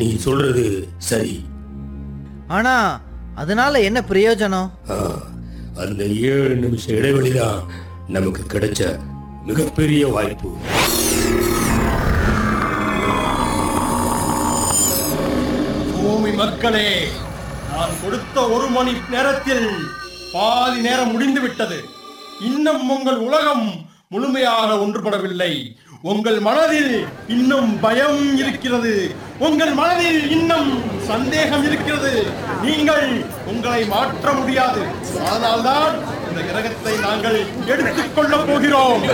நீ சொல்றது சரி ஆனா அதனால என்ன பிரயோஜனம் ஆ, அந்த ஏழு நிமிஷம் இடைவெளி தான் நமக்கு கிடைச்ச மிகப்பெரிய வாய்ப்பு பூமி மக்களே நான் கொடுத்த ஒரு மணி நேரத்தில் பாதி நேரம் முடிந்து விட்டது இன்னும் உங்கள் உலகம் முழுமையாக ஒன்றுபடவில்லை உங்கள் மனதில் இன்னும் பயம் இருக்கிறது உங்கள் மனதில் இன்னும் சந்தேகம் இருக்கிறது நீங்கள் உங்களை மாற்ற முடியாது அதனால்தான் இந்த கிரகத்தை நாங்கள் எடுத்துக் கொள்ளப் போகிறோம்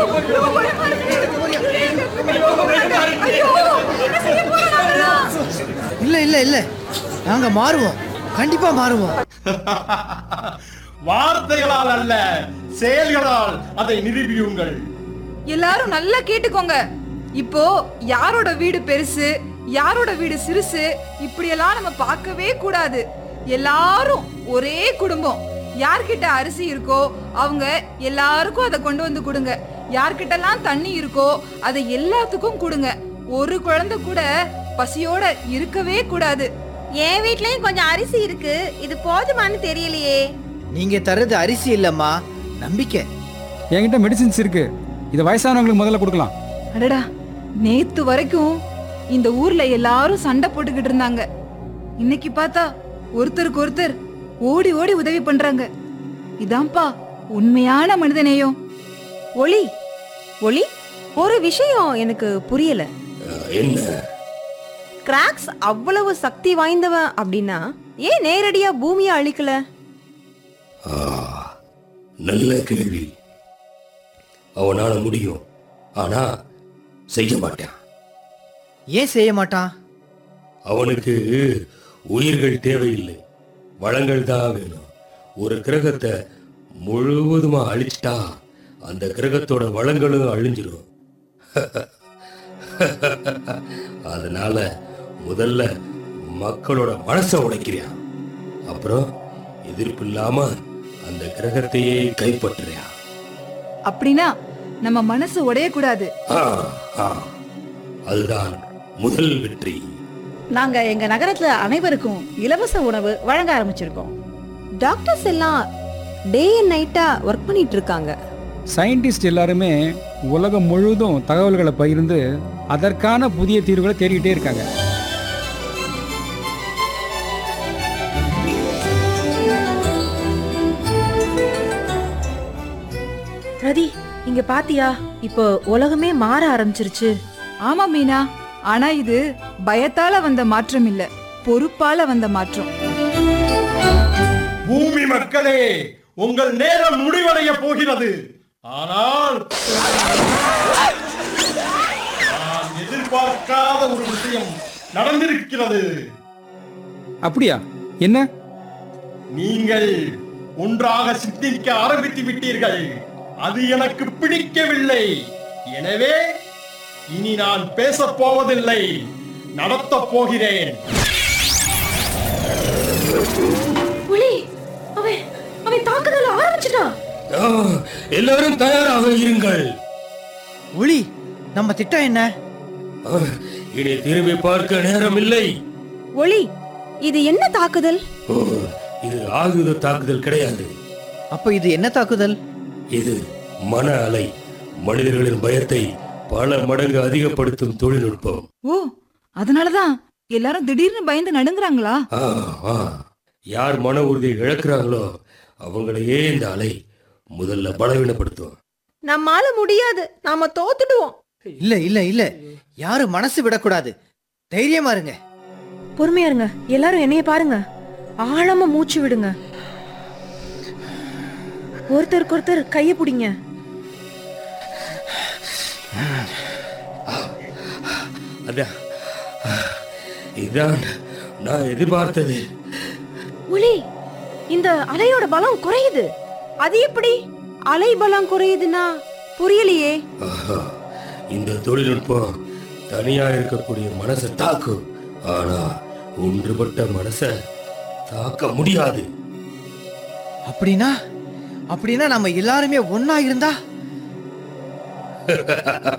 இல்ல இல்ல இல்ல நாங்க மாறுவோம் கண்டிப்பா மாறுவோம் வார்த்தைகளால் அல்ல செயல்களால் அதை நிரூபியுங்கள் எல்லாரும் நல்லா கேட்டுக்கோங்க இப்போ யாரோட வீடு பெருசு யாரோட வீடு சிறுசு இப்படியெல்லாம் நம்ம பார்க்கவே கூடாது எல்லாரும் ஒரே குடும்பம் யார்கிட்ட அரிசி இருக்கோ அவங்க எல்லாருக்கும் அதை கொண்டு வந்து கொடுங்க யார்கிட்டலாம் தண்ணி இருக்கோ அதை எல்லாத்துக்கும் கொடுங்க ஒரு குழந்தை கூட பசியோட இருக்கவே கூடாது என் வீட்லயும் கொஞ்சம் அரிசி இருக்கு இது போதுமான்னு தெரியலையே நீங்க தர்றது அரிசி இல்லம்மா நம்பிக்கை என்கிட்ட மெடிசின்ஸ் இருக்கு இதை வயசானவங்களுக்கு முதல்ல கொடுக்கலாம் அடடா நேத்து வரைக்கும் இந்த ஊர்ல எல்லாரும் சண்டை போட்டுக்கிட்டு இருந்தாங்க இன்னைக்கு பார்த்தா ஒருத்தருக்கு ஒருத்தர் ஓடி ஓடி உதவி பண்றாங்க இதான்ப்பா உண்மையான மனிதநேயம் ஒளி ஒளி ஒரு விஷயம் எனக்கு புரியல ஆ, என்ன கிராக்ஸ் அவ்வளவு சக்தி வாய்ந்தவன் அப்படின்னா ஏன் நேரடியா பூமியை அழிக்கல ஆ, நல்ல கேள்வி அவனால முடியும் ஆனா செய்ய மாட்டான் ஏன் செய்ய மாட்டான் அவனுக்கு உயிர்கள் தேவையில்லை வளங்கள் தான் வேணும் ஒரு கிரகத்தை முழுவதுமா அழிச்சிட்டா அந்த கிரகத்தோட வளங்களும் அழிஞ்சிரும் அதனால முதல்ல மக்களோட மனசை உடைக்கிறியான் அப்புறம் எதிர்ப்பு இல்லாம அந்த கிரகத்தையே கைப்பற்றுறியான் அப்படின்னா நம்ம மனசு உடையக்கூடாது ஆ, ஆ. அதுதான் முதல் வெற்றி நாங்க எங்க நகரத்துல அனைவருக்கும் இலவச உணவு வழங்க ஆரம்பிச்சிருக்கோம் டாக்டர்ஸ் எல்லாம் டே அண்ட் நைட்டா ஒர்க் பண்ணிட்டு இருக்காங்க சயின்டிஸ்ட் எல்லாருமே உலகம் முழுவதும் தகவல்களை பகிர்ந்து அதற்கான புதிய தீர்வுகளை தேடிக்கிட்டே இருக்காங்க ரதி இங்க பாத்தியா இப்போ உலகமே மாற ஆரம்பிச்சிருச்சு ஆமா மீனா ஆனா இது பயத்தால வந்த மாற்றம் இல்ல பொறுப்பால வந்த மாற்றம் பூமி மக்களே உங்கள் நேரம் முடிவடைய போகிறது ஆனால் நான் எதிர்பார்க்காத ஒரு விஷயம் நடந்திருக்கிறது அப்படியா என்ன நீங்கள் ஒன்றாக சிந்திக்க ஆரம்பித்து விட்டீர்கள் அது எனக்கு பிடிக்கவில்லை எனவே இனி நான் பேசப் போவதில்லை நடத்தப் போகிறேன் புலி அவன் அவன் தாக்குதல் ஆரம்பிச்சிட்டான் ஆ, எல்லாரும் தயாராக இருங்கள் ஒளி நம்ம திட்டம் என்ன ஆ, இனி திரும்பி பார்க்க நேரம் இல்லை ஒளி இது என்ன தாக்குதல் ஓ, இது ஆயுத தாக்குதல் கிடையாது அப்ப இது என்ன தாக்குதல் இது மன அலை மனிதர்களின் பயத்தை பல மடங்கு அதிகப்படுத்தும் தொழில்நுட்பம் ஓ அதனாலதான் எல்லாரும் திடீர்னு பயந்து நடுங்குறாங்களா ஆ, ஆ. யார் மன உறுதியை இழக்கிறாங்களோ அவங்களையே இந்த அலை முதல்ல பலவீனப்படுத்தும் நம்மால முடியாது நாம தோத்துடுவோம் இல்ல இல்ல இல்ல யாரும் மனசு விடக்கூடாது தைரியமா இருங்க பொறுமையா இருங்க எல்லாரும் என்னைய பாருங்க ஆழமா மூச்சு விடுங்க ஒருத்தருக்கு ஒருத்தர் கைய பிடிங்க அதான் இதான் நான் எதிர்பார்த்தது ஒளி இந்த அலையோட பலம் குறையுது அது எப்படி அலை பலம் குறையுதுன்னா புரியலையே ஆஹா, இந்த தொழில்நுட்பம் தனியா இருக்கக்கூடிய மனசை தாக்கும் ஆனா ஒன்றுபட்ட மனசை தாக்க முடியாது அப்படின்னா அப்படின்னா நம்ம எல்லாருமே ஒன்னா இருந்தா